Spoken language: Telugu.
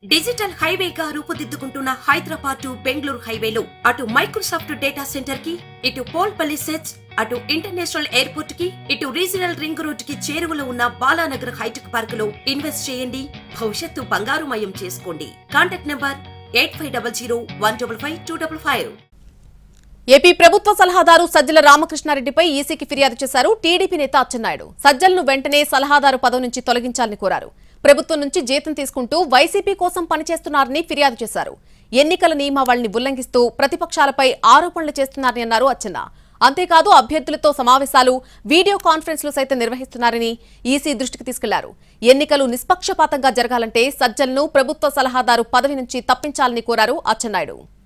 డిజిటల్ హైవేగా రూపుదిద్దుకుంటున్న హైదరాబాద్ టు బెంగళూరు హైవేలో అటు మైక్రోసాఫ్ట్ డేటా సెంటర్ కి ఇటు పోల్పల్లి సెట్స్ అటు ఇంటర్నేషనల్ ఎయిర్పోర్ట్ కి ఇటు రీజనల్ రింగ్ రోడ్ కి చేరువలో ఉన్న బాలానగర్ హైటెక్ పార్క్ లో ఇన్వెస్ట్ చేయండి భవిష్యత్తు బంగారుమయం చేసుకోండి contact number eight five double zero one double five two double five AP ప్రభుత్వ సలహాదారు సజ్జల రామకృష్ణారెడ్డిపై ఈసీకి ఫిర్యాదు చేశారు టీడీపీ నేత అచ్చెన్నాయుడు సజ్జలను వెంటనే సలహాదారు పదవి నుంచి తొలగించాలని కోరారు ప్రభుత్వం నుంచి జీతం తీసుకుంటూ వైసీపీ కోసం పనిచేస్తున్నారని ఫిర్యాదు చేశారు ఎన్నికల నియమావళిని ఉల్లంఘిస్తూ ప్రతిపక్షాలపై ఆరోపణలు చేస్తున్నారని అన్నారు అచ్చెన్న అంతేకాదు అభ్యర్థులతో సమావేశాలు వీడియో కాన్ఫరెన్స్లు సైతం నిర్వహిస్తున్నారని ఈసీ దృష్టికి తీసుకెళ్లారు ఎన్నికలు నిష్పక్షపాతంగా జరగాలంటే సజ్జలను ప్రభుత్వ సలహాదారు పదవి నుంచి తప్పించాలని కోరారు అచ్చెన్నాయుడు